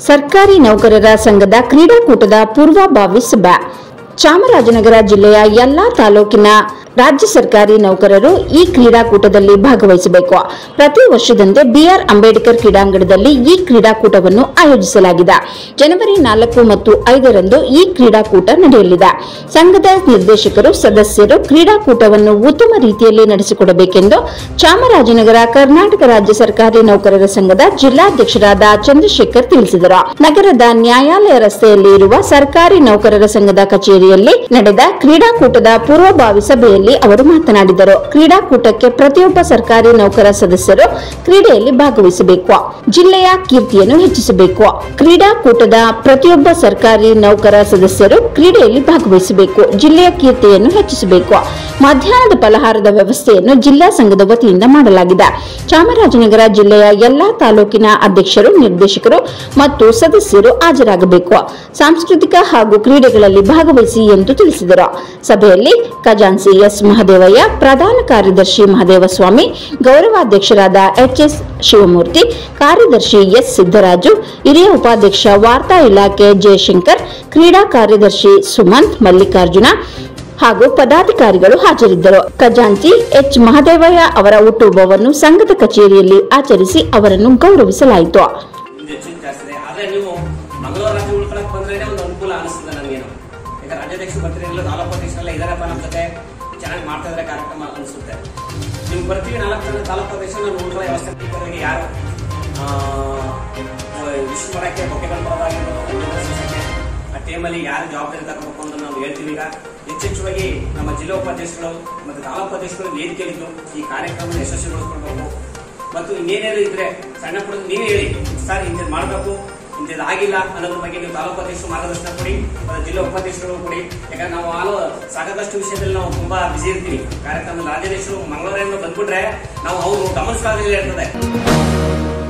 ಸರ್ಕಾರಿ ನೌಕರರ ಸಂಘದ ಕ್ರೀಡಾಕೂಟದ ಪೂರ್ವಭಾವಿ ಸಭೆ ಚಾಮರಾಜನಗರ ಜಿಲ್ಲೆಯ ಎಲ್ಲಾ ತಾಲೂಕಿನ ರಾಜ್ಯ ಸರ್ಕಾರಿ ನೌಕರರು ಈ ಕ್ರೀಡಾಕೂಟದಲ್ಲಿ ಭಾಗವಹಿಸಬೇಕು ಪ್ರತಿ ವರ್ಷದಂತೆ ಬಿಆರ್ ಅಂಬೇಡ್ಕರ್ ಕ್ರೀಡಾಂಗಣದಲ್ಲಿ ಈ ಕ್ರೀಡಾಕೂಟವನ್ನು ಆಯೋಜಿಸಲಾಗಿದೆ ಜನವರಿ ನಾಲ್ಕು ಮತ್ತು ಐದರಂದು ಈ ಕ್ರೀಡಾಕೂಟ ನಡೆಯಲಿದೆ ಸಂಘದ ನಿರ್ದೇಶಕರು ಸದಸ್ಯರು ಕ್ರೀಡಾಕೂಟವನ್ನು ಉತ್ತಮ ರೀತಿಯಲ್ಲಿ ನಡೆಸಿಕೊಡಬೇಕೆಂದು ಚಾಮರಾಜನಗರ ಕರ್ನಾಟಕ ರಾಜ್ಯ ಸರ್ಕಾರಿ ನೌಕರರ ಸಂಘದ ಜಿಲ್ಲಾಧ್ಯಕ್ಷರಾದ ಚಂದ್ರಶೇಖರ್ ತಿಳಿಸಿದರು ನಗರದ ನ್ಯಾಯಾಲಯ ರಸ್ತೆಯಲ್ಲಿ ಇರುವ ಸರ್ಕಾರಿ ನೌಕರರ ಸಂಘದ ಕಚೇರಿಯಲ್ಲಿ ನಡೆದ ಕ್ರೀಡಾಕೂಟದ ಪೂರ್ವಭಾವಿ ಸಭೆಯಲ್ಲಿ ಅವರು ಮಾತನಾಡಿದರು ಕ್ರೀಡಾಕೂಟಕ್ಕೆ ಪ್ರತಿಯೊಬ್ಬ ಸರ್ಕಾರಿ ನೌಕರ ಸದಸ್ಯರು ಕ್ರೀಡೆಯಲ್ಲಿ ಭಾಗವಹಿಸಬೇಕು ಜಿಲ್ಲೆಯ ಕೀರ್ತಿಯನ್ನು ಹೆಚ್ಚಿಸಬೇಕು ಕ್ರೀಡಾಕೂಟದ ಪ್ರತಿಯೊಬ್ಬ ಸರ್ಕಾರಿ ನೌಕರ ಸದಸ್ಯರು ಕ್ರೀಡೆಯಲ್ಲಿ ಭಾಗವಹಿಸಬೇಕು ಜಿಲ್ಲೆಯ ಕೀರ್ತಿಯನ್ನು ಹೆಚ್ಚಿಸಬೇಕು ಮಧ್ಯಾಹ್ನದ ಫಲಹಾರದ ವ್ಯವಸ್ಥೆಯನ್ನು ಜಿಲ್ಲಾ ಸಂಘದ ವತಿಯಿಂದ ಮಾಡಲಾಗಿದೆ ಚಾಮರಾಜನಗರ ಜಿಲ್ಲೆಯ ಎಲ್ಲಾ ತಾಲೂಕಿನ ಅಧ್ಯಕ್ಷರು ನಿರ್ದೇಶಕರು ಮತ್ತು ಸದಸ್ಯರು ಹಾಜರಾಗಬೇಕು ಸಾಂಸ್ಕೃತಿಕ ಹಾಗೂ ಕ್ರೀಡೆಗಳಲ್ಲಿ ಭಾಗವಹಿಸಿ ಎಂದು ತಿಳಿಸಿದರು ಸಭೆಯಲ್ಲಿ ಖಜಾನ್ಸಿ ಎಸ್ ಮಹದೇವಯ್ಯ ಪ್ರಧಾನ ಕಾರ್ಯದರ್ಶಿ ಮಹದೇವಸ್ವಾಮಿ ಗೌರವಾಧ್ಯಕ್ಷರಾದ ಎಚ್ ಎಸ್ ಶಿವಮೂರ್ತಿ ಕಾರ್ಯದರ್ಶಿ ಎಸ್ ಸಿದ್ದರಾಜು ಹಿರಿಯ ಉಪಾಧ್ಯಕ್ಷ ವಾರ್ತಾ ಇಲಾಖೆ ಜಯಶಂಕರ್ ಕ್ರೀಡಾ ಕಾರ್ಯದರ್ಶಿ ಸುಮಂತ್ ಮಲ್ಲಿಕಾರ್ಜುನ ಹಾಗೂ ಪದಾಧಿಕಾರಿಗಳು ಹಾಜರಿದ್ದರು ಖಜಾಂಚಿ ಎಚ್ ಮಹದೇವಯ್ಯ ಅವರ ಹುಟ್ಟುಹಬ್ಬವನ್ನು ಸಂಘದ ಕಚೇರಿಯಲ್ಲಿ ಆಚರಿಸಿ ಅವರನ್ನು ಗೌರವಿಸಲಾಯಿತು ನಿಮ್ದು ಹೆಚ್ಚು ಜಾಸ್ತಿ ಇದೆ ಆದ್ರೆ ನೀವು ಮಂಗಳವಾರ ರಾತ್ರಿ ಉಳ್ಕೊಳಕ್ ಬಂದ್ರೆ ಒಂದು ಅನುಕೂಲ ಅನಿಸ್ತದೆ ನನಗೇನು ಯಾಕಂದ್ರೆ ರಾಜ್ಯಾಧ್ಯಕ್ಷರು ಬರ್ತಿರಲಿಲ್ಲ ತಾಲೂಕು ಅಧ್ಯಕ್ಷರೆಲ್ಲ ಇದಾರಪ್ಪ ನಮ್ಮ ಜೊತೆ ಚೆನ್ನಾಗಿ ಮಾಡ್ತಾ ಇದ್ದಾರೆ ಕಾರ್ಯಕ್ರಮ ಅನಿಸುತ್ತೆ ನೀವು ಬರ್ತೀವಿ ನಾಲ್ಕು ಜನ ತಾಲೂಕು ಅಧ್ಯಕ್ಷರು ನಾನು ಉಳ್ಕೊಳ್ಳೋ ವ್ಯವಸ್ಥೆ ಮಾಡ್ತಾರೆ. ಯಾರು ವಿಶ್ ಮಾಡಕ್ಕೆ ಬೊಕ್ಕೆಗಳು ಬರೋದಾಗಿರ್ಬೋದು ಅಲ್ಲಿಂದ ಸೂಚನೆ, ಆ ಟೈಮಲ್ಲಿ ಯಾರು ಜವಾಬ್ದಾರಿ ತಗೋಬೇಕು ಅಂತ ನಾವು ಹೇಳ್ತೀವಿ ಈಗ ಹೆಚ್ಚೆಚ್ಚುವಾಗಿ ನಮ್ಮ ಜಿಲ್ಲಾ ಉಪಾಧ್ಯಕ್ಷರು ಮತ್ತು ತಾಲೂಕು ಅಧ್ಯಕ್ಷರು ವೇದಿಕೆಯಲ್ಲಿದ್ದು ಈ ಕಾರ್ಯಕ್ರಮ ಯಶಸ್ವಿಗೊಳಿಸ್ಕೊಳ್ಬೇಕು ಮತ್ತು ಇನ್ನೇನೇನು ಇದ್ರೆ ಸಣ್ಣ ಪುಟ್ಟ ನೀವೇ ಹೇಳಿ ಸರ್ ಇಂಥದ್ದು ಮಾಡಬೇಕು ಇಂಥದ್ದು ಆಗಿಲ್ಲ ಅನ್ನೋದ್ರ ಬಗ್ಗೆ ನೀವು ತಾಲೂಕು ಅಧ್ಯಕ್ಷರು ಮಾರ್ಗದರ್ಶನ ಕೊಡಿ ಮತ್ತು ಜಿಲ್ಲಾ ಉಪಾಧ್ಯಕ್ಷರು ಕೊಡಿ ಯಾಕಂದ್ರೆ ನಾವು ಹಾಲು ಸಾಕಷ್ಟು ವಿಷಯದಲ್ಲಿ ನಾವು ತುಂಬಾ ಬಿಸಿ ಇರ್ತೀವಿ ಕಾರ್ಯಕ್ರಮದಲ್ಲಿ ರಾಜ್ಯಾಧ್ಯಕ್ಷರು ಮಂಗಳವಾರದಿಂದ ಬಂದ್ಬಿಟ್ರೆ ನಾವು ಅವರು ಗಮನಿಸಲಾಗಲಿಲ್ಲ ಇರ್ತದೆ